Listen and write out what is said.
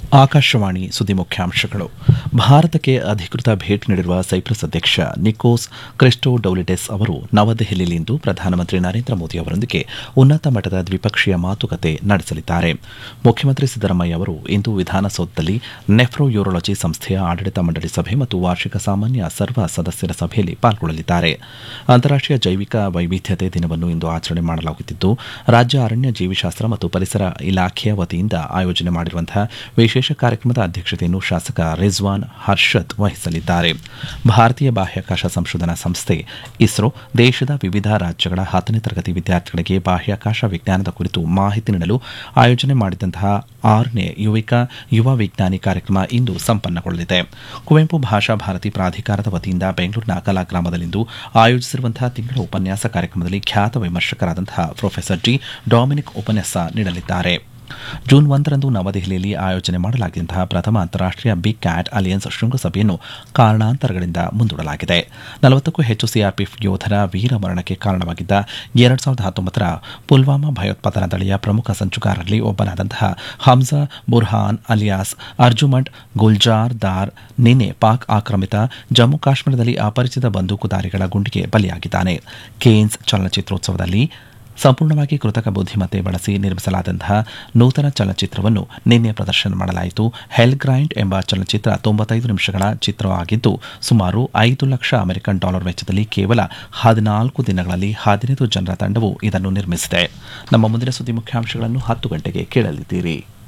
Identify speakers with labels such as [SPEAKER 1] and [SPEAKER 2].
[SPEAKER 1] ಆಕಾಶವಾಣಿ ಸುದ್ದಿ ಮುಖ್ಯಾಂಶಗಳು ಭಾರತಕ್ಕೆ ಅಧಿಕೃತ ಭೇಟಿ ನೀಡಿರುವ ಸೈಪ್ರಸ್ ಅಧ್ಯಕ್ಷ ನಿಕೋಸ್ ಕ್ರಿಸ್ಟೋಡೌಲಿಡೆಸ್ ಅವರು ನವದೆಹಲಿಯಲ್ಲಿಂದು ಪ್ರಧಾನಮಂತ್ರಿ ನರೇಂದ್ರ ಮೋದಿ ಅವರೊಂದಿಗೆ ಉನ್ನತ ಮಟ್ಟದ ದ್ವಿಪಕ್ಷೀಯ ಮಾತುಕತೆ ನಡೆಸಲಿದ್ದಾರೆ ಮುಖ್ಯಮಂತ್ರಿ ಸಿದ್ದರಾಮಯ್ಯ ಅವರು ಇಂದು ವಿಧಾನಸೌಧದಲ್ಲಿ ನೆಫ್ರೋಯೂರಾಲಜಿ ಸಂಸ್ಥೆಯ ಆಡಳಿತ ಮಂಡಳಿ ಸಭೆ ಮತ್ತು ವಾರ್ಷಿಕ ಸಾಮಾನ್ಯ ಸರ್ವ ಸದಸ್ಯರ ಸಭೆಯಲ್ಲಿ ಪಾಲ್ಗೊಳ್ಳಲಿದ್ದಾರೆ ಅಂತಾರಾಷ್ಟೀಯ ಜೈವಿಕ ವೈವಿಧ್ಯತೆ ದಿನವನ್ನು ಇಂದು ಆಚರಣೆ ಮಾಡಲಾಗುತ್ತಿದ್ದು ರಾಜ್ಯ ಅರಣ್ಯ ಜೀವಿಶಾಸ್ತ್ರ ಮತ್ತು ಪರಿಸರ ಇಲಾಖೆಯ ವತಿಯಿಂದ ಆಯೋಜನೆ ಮಾಡಿರುವಂತಹ ವಿಶೇಷ ಕಾರ್ಯಕ್ರಮದ ಅಧ್ಯಕ್ಷತೆಯನ್ನು ಶಾಸಕ ರಿಜ್ವಾನ್ ಹರ್ಷದ್ ವಹಿಸಲಿದ್ದಾರೆ ಭಾರತೀಯ ಬಾಹ್ಯಾಕಾಶ ಸಂಶೋಧನಾ ಸಂಸ್ಥೆ ಇಸ್ರೋ ದೇಶದ ವಿವಿಧ ರಾಜ್ಯಗಳ ಹತ್ತನೇ ತರಗತಿ ವಿದ್ಯಾರ್ಥಿಗಳಿಗೆ ಬಾಹ್ಯಾಕಾಶ ವಿಜ್ಞಾನದ ಕುರಿತು ಮಾಹಿತಿ ನೀಡಲು ಆಯೋಜನೆ ಮಾಡಿದಂತಹ ಆರನೇ ಯುವಿಕ ಯುವ ವಿಜ್ಞಾನಿ ಕಾರ್ಯಕ್ರಮ ಇಂದು ಸಂಪನ್ನಗೊಳ್ಳಲಿದೆ ಕುವೆಂಪು ಭಾಷಾ ಭಾರತಿ ಪ್ರಾಧಿಕಾರದ ವತಿಯಿಂದ ಬೆಂಗಳೂರಿನ ಕಲಾಗ್ರಾಮದಲ್ಲಿಂದು ಆಯೋಜಿಸಿರುವಂತಹ ತಿಂಗಳ ಉಪನ್ಯಾಸ ಕಾರ್ಯಕ್ರಮದಲ್ಲಿ ಖ್ಯಾತ ವಿಮರ್ಶಕರಾದಂತಹ ಪ್ರೊಫೆಸರ್ ಜಿ ಡೊಮಿನಿಕ್ ಉಪನ್ಯಾಸ ನೀಡಲಿದ್ದಾರೆ ಜೂನ್ ಒಂದರಂದು ನವದೆಹಲಿಯಲ್ಲಿ ಆಯೋಜನೆ ಮಾಡಲಾಗಿದ್ದಂತಹ ಪ್ರಥಮ ಅಂತಾರಾಷ್ಟೀಯ ಬಿಗ್ ಕ್ಯಾಟ್ ಅಲಿಯನ್ಸ್ ಶೃಂಗಸಭೆಯನ್ನು ಕಾರಣಾಂತರಗಳಿಂದ ಮುಂದೂಡಲಾಗಿದೆ ನಲವತ್ತಕ್ಕೂ ಹೆಚ್ಚು ಸಿಆರ್ಪಿಎಫ್ ಯೋಧರ ವೀರ ಮರಣಕ್ಕೆ ಕಾರಣವಾಗಿದ್ದ ಎರಡ್ ಸಾವಿರದ ಹತ್ತೊಂಬತ್ತರ ಪುಲ್ವಾಮಾ ಭಯೋತ್ಪಾದನಾ ದಾಳಿಯ ಪ್ರಮುಖ ಸಂಚುಗಾರರಲ್ಲಿ ಒಬ್ಬನಾದಂತಹ ಹಮ್ಜಾ ಬುರ್ಹಾನ್ ಅಲಿಯಾಸ್ ಅರ್ಜುಮಂಡ್ ಗುಲ್ಜಾರ್ ದಾರ್ ನಿನ್ನೆ ಪಾಕ್ ಆಕ್ರಮಿತ ಜಮ್ಮು ಕಾಶ್ಮೀರದಲ್ಲಿ ಅಪರಿಚಿತ ಬಂದೂಕುದಾರಿಗಳ ಗುಂಡಿಗೆ ಬಲಿಯಾಗಿದ್ದಾನೆ ಕೇನ್ಸ್ ಚಲನಚಿತ್ರೋತ್ಸವದಲ್ಲಿ ಸಂಪೂರ್ಣವಾಗಿ ಕೃತಕ ಬುದ್ಧಿಮತ್ತೆ ಬಳಸಿ ನಿರ್ಮಿಸಲಾದಂತಹ ನೂತನ ಚಲನಚಿತ್ರವನ್ನು ನಿನ್ನೆ ಪ್ರದರ್ಶನ ಮಾಡಲಾಯಿತು ಹೆಲ್ ಗ್ರೈಂಡ್ ಎಂಬ ಚಲನಚಿತ್ರ ತೊಂಬತ್ತೈದು ನಿಮಿಷಗಳ ಚಿತ್ರವಾಗಿದ್ದು ಸುಮಾರು ಐದು ಲಕ್ಷ ಅಮೆರಿಕನ್ ಡಾಲರ್ ವೆಚ್ಚದಲ್ಲಿ ಕೇವಲ ಹದಿನಾಲ್ಕು ದಿನಗಳಲ್ಲಿ ಹದಿನೈದು ಜನರ ತಂಡವು ಇದನ್ನು ನಿರ್ಮಿಸಿದೆ ನಮ್ಮ ಮುಂದಿನ ಸುದ್ದಿ ಮುಖ್ಯಾಂಶಗಳನ್ನು ಹತ್ತು ಗಂಟೆಗೆ ಕೇಳಲಿದ್ದೀರಿ